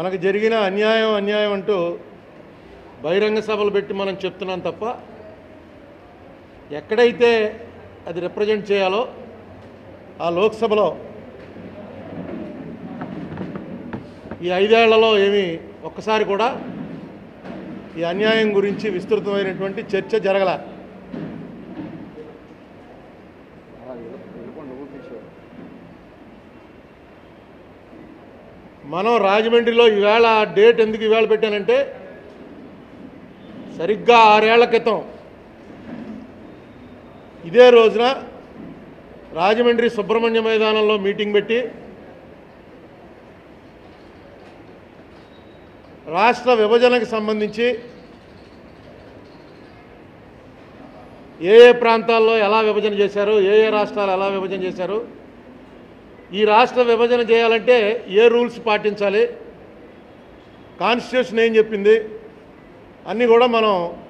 మనకు జరిగిన అన్యాయం అన్యాయం అంటూ బహిరంగ సభలు పెట్టి మనం చెప్తున్నాం తప్ప ఎక్కడైతే అది రిప్రజెంట్ చేయాలో ఆ లోక్సభలో ఈ ఐదేళ్లలో ఏమీ ఒక్కసారి కూడా ఈ అన్యాయం గురించి విస్తృతమైనటువంటి చర్చ జరగల మనం రాజమండ్రిలో ఈవేళ డేట్ ఎందుకు ఈవేళ పెట్టానంటే సరిగ్గా ఆరేళ్ల క్రితం ఇదే రోజున రాజమండ్రి సుబ్రహ్మణ్య మైదానంలో మీటింగ్ పెట్టి రాష్ట్ర విభజనకు సంబంధించి ఏ ఏ ప్రాంతాల్లో ఎలా విభజన చేశారు ఏ ఏ రాష్ట్రాలు ఎలా విభజన చేశారు ఈ రాష్ట్ర విభజన చేయాలంటే ఏ రూల్స్ పాటించాలి కాన్స్టిట్యూషన్ ఏం చెప్పింది అన్నీ కూడా మనం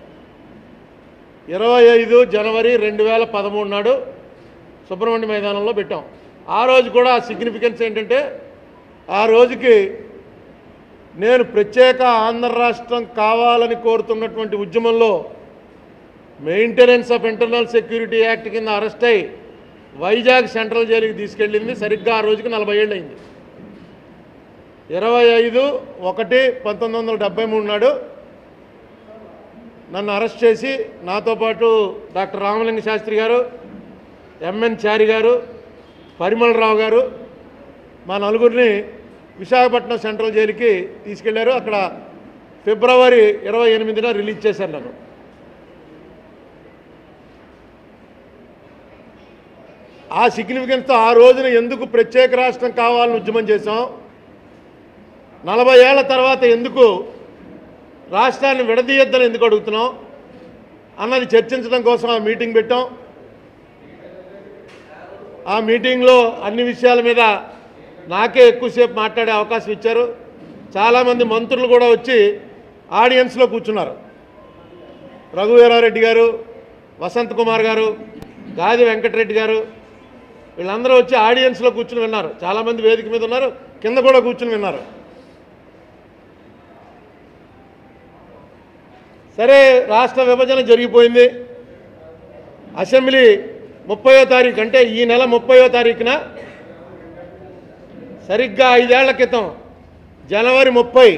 ఇరవై ఐదు జనవరి రెండు వేల పదమూడు నాడు సుబ్రహ్మణ్య మైదానంలో పెట్టాం ఆ రోజు కూడా సిగ్నిఫికెన్స్ ఏంటంటే ఆ రోజుకి నేను ప్రత్యేక ఆంధ్ర రాష్ట్రం కావాలని కోరుతున్నటువంటి ఉద్యమంలో maintenance of internal security act కింద అరెస్ట్ అయి వైజాగ్ సెంట్రల్ జైలుకి తీసుకెళ్ళింది సరిగ్గా ఆ రోజుకి నలభై ఏళ్ళు అయింది ఇరవై ఐదు ఒకటి పంతొమ్మిది వందల డెబ్బై మూడు నాడు నన్ను అరెస్ట్ చేసి నాతో పాటు డాక్టర్ రామలింగ శాస్త్రి గారు ఎంఎన్ చారి గారు పరిమళరావు గారు మా నలుగురిని విశాఖపట్నం సెంట్రల్ జైలుకి తీసుకెళ్లారు అక్కడ ఫిబ్రవరి ఇరవై ఎనిమిదిన రిలీజ్ చేశారు నన్ను ఆ సిగ్నిఫికెన్స్తో ఆ రోజున ఎందుకు ప్రత్యేక రాష్ట్రం కావాలని ఉద్యమం చేశాం నలభై ఏళ్ల తర్వాత ఎందుకు రాష్ట్రాన్ని విడదీయద్దని ఎందుకు అడుగుతున్నాం అన్నది చర్చించడం కోసం ఆ మీటింగ్ పెట్టాం ఆ మీటింగ్లో అన్ని విషయాల మీద నాకే ఎక్కువసేపు మాట్లాడే అవకాశం ఇచ్చారు చాలామంది మంత్రులు కూడా వచ్చి ఆడియన్స్లో కూర్చున్నారు రఘువీరారెడ్డి గారు వసంత్ కుమార్ గారు గాది వెంకటరెడ్డి గారు వీళ్ళందరూ వచ్చి ఆడియన్స్లో కూర్చుని విన్నారు చాలామంది వేదిక మీద ఉన్నారు కింద కూడా కూర్చుని విన్నారు సరే రాష్ట్ర విభజన జరిగిపోయింది అసెంబ్లీ ముప్పయో తారీఖు అంటే ఈ నెల ముప్పయో తారీఖున సరిగ్గా ఐదేళ్ల క్రితం జనవరి ముప్పై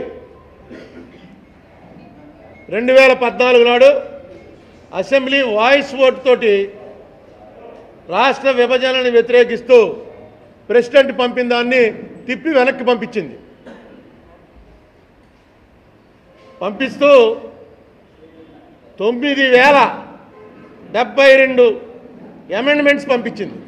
రెండు వేల పద్నాలుగు నాడు అసెంబ్లీ వాయిస్ ఓట్ తోటి రాష్ట్ర విభజనని వ్యతిరేకిస్తూ ప్రెసిడెంట్ పంపిన దాన్ని తిప్పి వెనక్కి పంపించింది పంపిస్తూ తొమ్మిది వేల డెబ్బై రెండు అమెండ్మెంట్స్ పంపించింది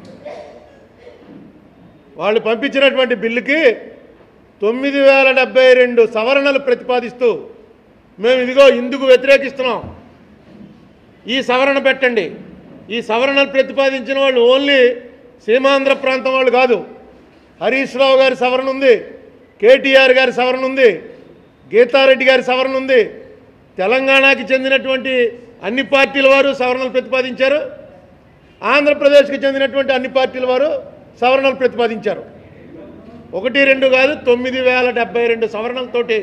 వాళ్ళు పంపించినటువంటి బిల్లుకి తొమ్మిది వేల డెబ్బై రెండు సవరణలు ప్రతిపాదిస్తూ మేము ఇదిగో ఇందుకు వ్యతిరేకిస్తున్నాం ఈ సవరణ పెట్టండి ఈ సవరణలు ప్రతిపాదించిన వాళ్ళు ఓన్లీ సీమాంధ్ర ప్రాంతం వాళ్ళు కాదు హరీష్ రావు గారి సవరణ ఉంది కేటీఆర్ గారి సవరణ ఉంది గీతారెడ్డి గారి సవరణ ఉంది తెలంగాణకి చెందినటువంటి అన్ని పార్టీల వారు సవరణలు ప్రతిపాదించారు ఆంధ్రప్రదేశ్కి చెందినటువంటి అన్ని పార్టీల వారు సవరణలు ప్రతిపాదించారు ఒకటి రెండు కాదు తొమ్మిది వేల డెబ్బై రెండు సవరణలతోటి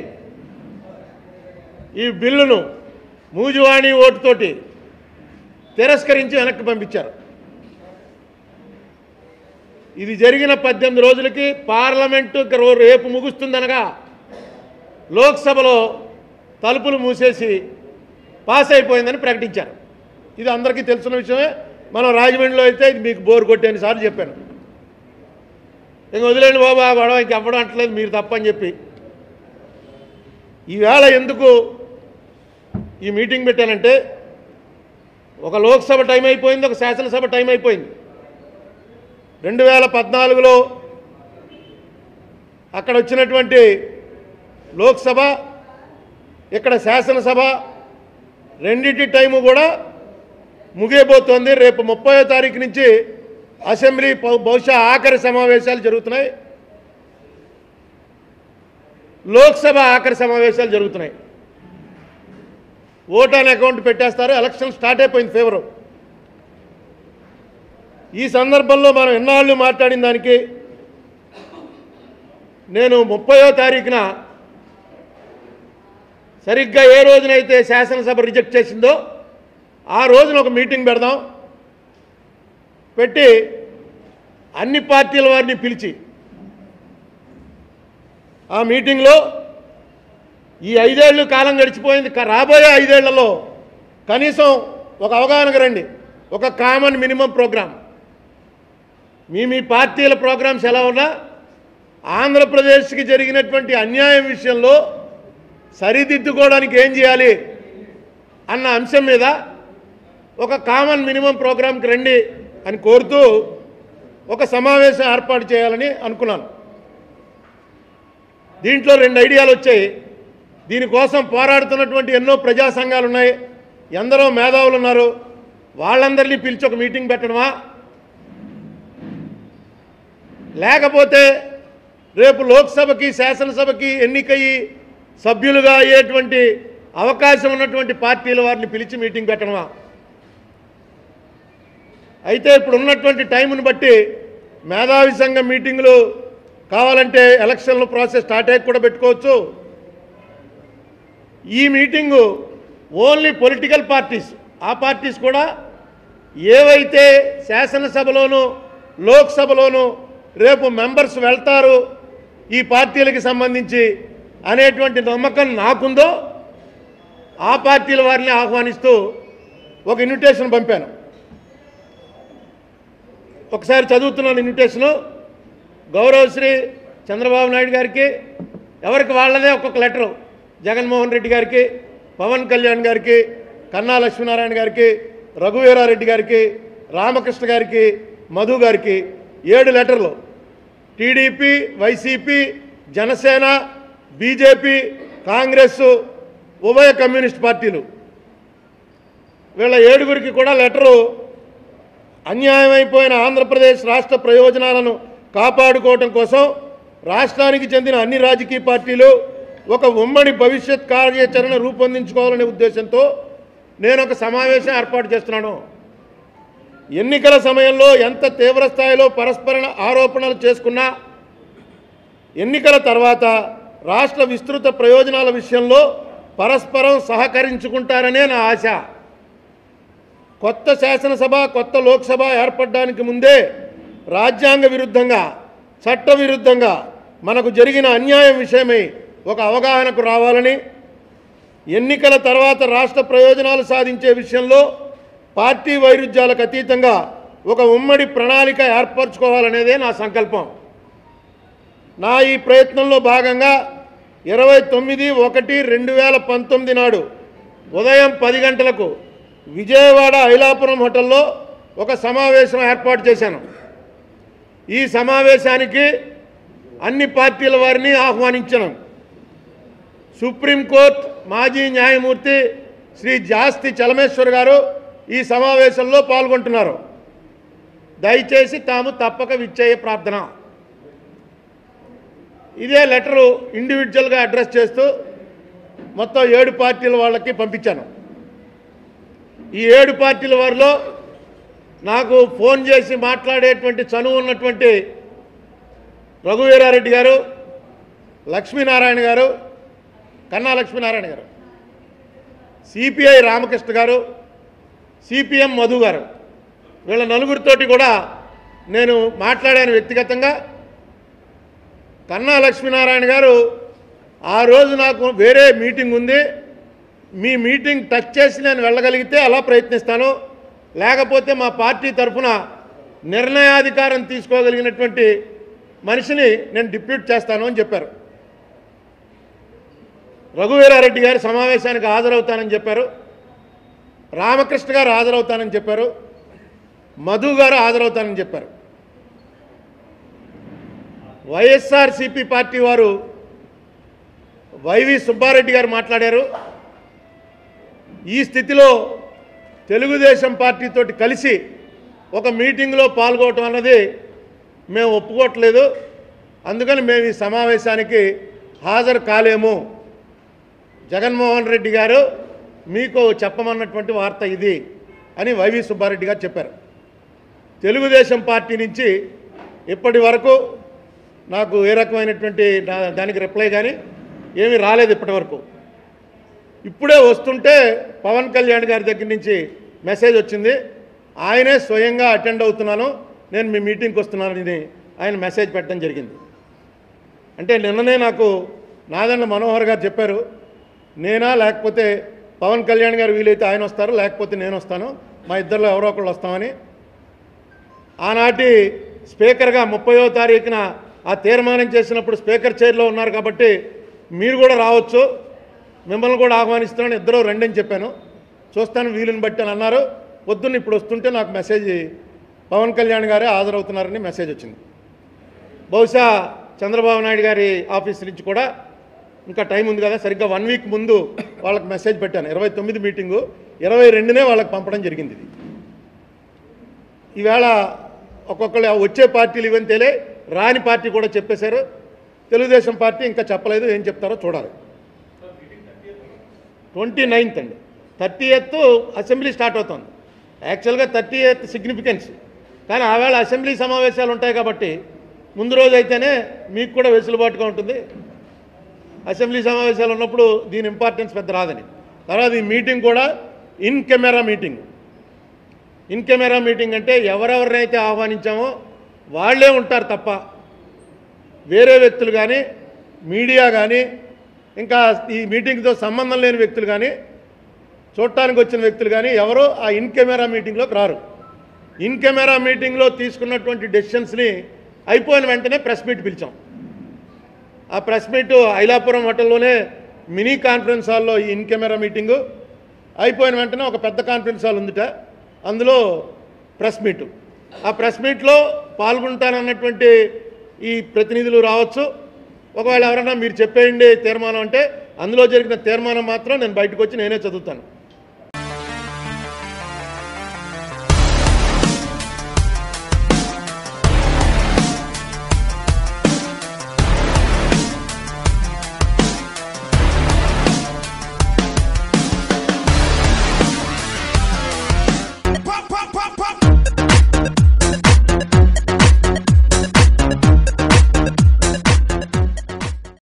ఈ బిల్లును మూజువాణి ఓటుతోటి తిరస్కరించి వెనక్కి పంపించారు ఇది జరిగిన పద్దెనిమిది రోజులకి పార్లమెంటు ఇక రో- రేపు ముగుస్తుందనగా లోక్సభలో తలుపులు మూసేసి పాస్ అయిపోయిందని ప్రకటించారు ఇది అందరికీ తెలిసిన విషయమే మనం రాజమండ్రిలో అయితే ఇది మీకు బోర్ కొట్టేని సార్లు చెప్పాను ఇంక వదిలేండి బాబా గొడవ ఇంక అవ్వడం అంటలేదు మీరు తప్పని చెప్పి ఈవేళ ఎందుకు ఈ మీటింగ్ పెట్టానంటే ఒక లోక్సభ టైం అయిపోయింది ఒక శాసనసభ టైం అయిపోయింది రెండు వేల పద్నాలుగులో అక్కడ వచ్చినటువంటి లోక్సభ ఇక్కడ శాసనసభ రెండింటి టైము కూడా ముగియబోతోంది రేపు ముప్పయో తారీఖు నుంచి అసెంబ్లీ బహు- బహుశా ఆఖరి సమావేశాలు జరుగుతున్నాయి లోక్సభ ఆఖరి సమావేశాలు జరుగుతున్నాయి ఓట్ ఆన్ అకౌంట్ పెట్టేస్తారు ఎలక్షన్ స్టార్ట్ అయిపోయింది ఫేవరు ఈ సందర్భంలో మనం ఎన్నాళ్ళు మాట్లాడిన దానికి నేను ముప్పయో తారీఖున సరిగ్గా ఏ రోజునైతే శాసనసభ రిజెక్ట్ చేసిందో ఆ రోజున ఒక మీటింగ్ పెడదాం పెట్టి అన్ని పార్టీల వారిని పిలిచి ఆ మీటింగ్లో ఈ ఐదేళ్ళు కాలం గడిచిపోయింది క- రాబోయే ఐదేళ్లలో కనీసం ఒక అవగాహనకు రండి ఒక కామన్ మినిమం ప్రోగ్రామ్ మీ మీ పార్టీల ప్రోగ్రామ్స్ ఎలా ఉన్నా ఆంధ్రప్రదేశ్కి జరిగినటువంటి అన్యాయం విషయంలో సరిదిద్దుకోవడానికి ఏం చేయాలి అన్న అంశం మీద ఒక కామన్ మినిమం ప్రోగ్రాంకి రండి అని కోరుతూ ఒక సమావేశం ఏర్పాటు చేయాలని అనుకున్నాను దీంట్లో రెండు ఐడియాలు వచ్చాయి దీనికోసం పోరాడుతున్నటువంటి ఎన్నో ప్రజా సంఘాలు ఉన్నాయి ఎందరో మేధావులు ఉన్నారు వాళ్ళందరినీ పిలిచి ఒక మీటింగ్ పెట్టడమా లేకపోతే రేపు లోక్సభకి శాసనసభకి ఎన్నికయ్యి సభ్యులుగా అయ్యేటువంటి అవకాశం ఉన్నటువంటి పార్టీల వారిని పిలిచి మీటింగ్ పెట్టడమా అయితే ఇప్పుడు ఉన్నటువంటి టైంను బట్టి మేధావి సంఘం మీటింగులు కావాలంటే ఎలక్షన్ల ప్రాసెస్ స్టార్ట్ అయ్యి కూడా పెట్టుకోవచ్చు ఈ మీటింగు ఓన్లీ పొలిటికల్ పార్టీస్ ఆ పార్టీస్ కూడా ఏవైతే శాసనసభలోను లోక్సభలోను రేపు మెంబర్స్ వెళ్తారు ఈ పార్టీలకి సంబంధించి అనేటువంటి నమ్మకం నాకుందో ఆ పార్టీల వారిని ఆహ్వానిస్తూ ఒక ఇన్విటేషన్ పంపాను ఒకసారి చదువుతున్నాను ఇన్విటేషను గౌరవశ్రీ చంద్రబాబు నాయుడు గారికి ఎవరికి వాళ్ళదే ఒక్కొక్క లెటరు జగన్మోహన్ రెడ్డి గారికి పవన్ కళ్యాణ్ గారికి కన్నా లక్ష్మీనారాయణ గారికి రఘువీరారెడ్డి గారికి రామకృష్ణ గారికి మధు గారికి ఏడు లెటర్లు TDP YCP Janasena BJP Congress ఉభయ కమ్యూనిస్ట్ పార్టీలు వీళ్ళ ఏడుగురికి కూడా లెటరు అన్యాయమైపోయిన ఆంధ్రప్రదేశ్ రాష్ట్ర ప్రయోజనాలను కాపాడుకోవటం కోసం రాష్ట్రానికి చెందిన అన్ని రాజకీయ పార్టీలు ఒక ఉమ్మడి భవిష్యత్ కార్యాచరణ రూపొందించుకోవాలనే ఉద్దేశంతో నేను ఒక సమావేశం ఏర్పాటు చేస్తున్నాను ఎన్నికల సమయంలో ఎంత తీవ్ర స్థాయిలో పరస్పర ఆరోపణలు చేసుకున్నా ఎన్నికల తర్వాత రాష్ట్ర విస్తృత ప్రయోజనాల విషయంలో పరస్పరం సహకరించుకుంటారనే నా ఆశ కొత్త శాసనసభ కొత్త లోక్సభ ఏర్పడడానికి ముందే రాజ్యాంగ విరుద్ధంగా చట్ట విరుద్ధంగా మనకు జరిగిన అన్యాయం విషయమై ఒక అవగాహనకు రావాలని ఎన్నికల తర్వాత రాష్ట్ర ప్రయోజనాలు సాధించే విషయంలో పార్టీ వైరుధ్యాలకు అతీతంగా ఒక ఉమ్మడి ప్రణాళిక ఏర్పరచుకోవాలనేదే నా సంకల్పం నా ఈ ప్రయత్నంలో భాగంగా ఇరవై తొమ్మిది ఒకటి రెండు వేల పంతొమ్మిది నాడు ఉదయం పది గంటలకు విజయవాడ ఐలాపురం హోటల్లో ఒక సమావేశం ఏర్పాటు చేశాను ఈ సమావేశానికి అన్ని పార్టీల వారిని ఆహ్వానించాను సుప్రీంకోర్టు మాజీ న్యాయమూర్తి శ్రీ జాస్తి చలమేశ్వర్ గారు ఈ సమావేశంలో పాల్గొంటున్నారు దయచేసి తాము తప్పక విచ్చేయ ప్రార్థన ఇదే లెటరు ఇండివిజువల్గా అడ్రస్ చేస్తూ మొత్తం ఏడు పార్టీల వాళ్ళకి పంపించాను ఈ ఏడు పార్టీల వారిలో నాకు ఫోన్ చేసి మాట్లాడేటువంటి చనువు ఉన్నటువంటి రఘువీరారెడ్డి గారు లక్ష్మీనారాయణ గారు కన్నా లక్ష్మీనారాయణ గారు సిపిఐ రామకృష్ణ గారు సిపిఎం మధు గారు వీళ్ళ నలుగురితోటి కూడా నేను మాట్లాడాను వ్యక్తిగతంగా కన్నా లక్ష్మీనారాయణ గారు ఆ రోజు నాకు వేరే మీటింగ్ ఉంది మీ మీటింగ్ టచ్ చేసి నేను వెళ్ళగలిగితే అలా ప్రయత్నిస్తాను లేకపోతే మా పార్టీ తరఫున నిర్ణయాధికారం తీసుకోగలిగినటువంటి మనిషిని నేను డిప్యూట్ చేస్తాను అని చెప్పారు రఘువీరారెడ్డి గారు సమావేశానికి హాజరవుతానని చెప్పారు రామకృష్ణ గారు హాజరవుతానని చెప్పారు మధు గారు హాజరవుతానని చెప్పారు వైఎస్ఆర్సిపి పార్టీ వారు వైవి సుబ్బారెడ్డి గారు మాట్లాడారు ఈ స్థితిలో తెలుగుదేశం పార్టీతోటి కలిసి ఒక మీటింగ్లో పాల్గొనడం అన్నది మేము ఒప్పుకోవట్లేదు అందుకని మేము ఈ సమావేశానికి హాజరు కాలేము జగన్మోహన్ రెడ్డి గారు మీకు చెప్పమన్నటువంటి వార్త ఇది అని వైవి సుబ్బారెడ్డి గారు చెప్పారు తెలుగుదేశం పార్టీ నుంచి ఇప్పటి వరకు నాకు ఏ రకమైనటువంటి దా- దానికి రిప్లై కానీ ఏమీ రాలేదు ఇప్పటి వరకు ఇప్పుడే వస్తుంటే పవన్ కళ్యాణ్ గారి దగ్గర నుంచి మెసేజ్ వచ్చింది ఆయనే స్వయంగా అటెండ్ అవుతున్నాను నేను మీ మీటింగ్కి వస్తున్నానని ఆయన మెసేజ్ పెట్టడం జరిగింది అంటే నిన్ననే నాకు నాదన్న మనోహర్ గారు చెప్పారు నేనా లేకపోతే పవన్ కళ్యాణ్ గారు వీలైతే ఆయన వస్తారు లేకపోతే నేను వస్తాను మా ఇద్దరిలో ఎవరో ఒకళ్ళు వస్తామని ఆనాటి స్పీకర్గా ముప్పయో తారీఖున ఆ తీర్మానం చేసినప్పుడు స్పీకర్ చైర్లో ఉన్నారు కాబట్టి మీరు కూడా రావచ్చు మిమ్మల్ని కూడా ఆహ్వానిస్తున్నాను ఇద్దరు రండి చెప్పాను చూస్తాను వీలుని బట్టి అని అన్నారు పొద్దున్న ఇప్పుడు వస్తుంటే నాకు మెసేజ్ పవన్ కళ్యాణ్ గారే హాజరవుతున్నారని మెసేజ్ వచ్చింది బహుశా చంద్రబాబు నాయుడు గారి ఆఫీస్ నుంచి కూడా ఇంకా టైం ఉంది కదా సరిగ్గా వన్ వీక్ ముందు వాళ్ళకి మెసేజ్ పెట్టాను ఇరవై తొమ్మిది మీటింగు ఇరవై రెండునే వాళ్ళకి పంపడం జరిగింది ఇది ఈవేళ ఒక్కొక్కళ్ళు వచ్చే పార్టీలు ఇవన్నీ తెలియ రాని పార్టీ కూడా చెప్పేశారు తెలుగుదేశం పార్టీ ఇంకా చెప్పలేదు ఏం చెప్తారో చూడాలి ట్వంటీ నైన్త్ అండి థర్టీ ఎయిత్ అసెంబ్లీ స్టార్ట్ అవుతుంది యాక్చువల్గా థర్టీ ఎయిత్ సిగ్నిఫికెన్స్ కానీ ఆవేళ అసెంబ్లీ సమావేశాలు ఉంటాయి కాబట్టి ముందు రోజు అయితేనే మీకు కూడా వెసులుబాటుగా ఉంటుంది అసెంబ్లీ సమావేశాలు ఉన్నప్పుడు దీని ఇంపార్టెన్స్ పెద్ద రాదని తర్వాత ఈ మీటింగ్ కూడా in camera meeting in camera meeting అంటే ఎవరెవరినైతే ఆహ్వానించామో వాళ్ళే ఉంటారు తప్ప వేరే వ్యక్తులు కానీ మీడియా కానీ ఇంకా ఈ మీటింగ్తో సంబంధం లేని వ్యక్తులు కానీ చూడటానికి వచ్చిన వ్యక్తులు కానీ ఎవరో ఆ ఇన్ కెమెరా మీటింగ్లోకి రారు ఇన్ కెమెరా మీటింగ్లో తీసుకున్నటువంటి డెసిషన్స్ని అయిపోయిన వెంటనే ప్రెస్ మీట్ పిలిచాం ఆ ప్రెస్ మీట్ ఐలాపురం హోటల్లోనే మినీ కాన్ఫరెన్స్ హాల్లో ఈ ఇన్ కెమెరా మీటింగు అయిపోయిన వెంటనే ఒక పెద్ద కాన్ఫరెన్స్ హాల్ ఉందిట అందులో ప్రెస్ మీటు ఆ ప్రెస్ మీట్లో పాల్గొంటానన్నటువంటి ఈ ప్రతినిధులు రావచ్చు ఒకవేళ ఎవరైనా మీరు చెప్పేయండి తీర్మానం అంటే అందులో జరిగిన తీర్మానం మాత్రం నేను బయటకు వచ్చి నేనే చదువుతాను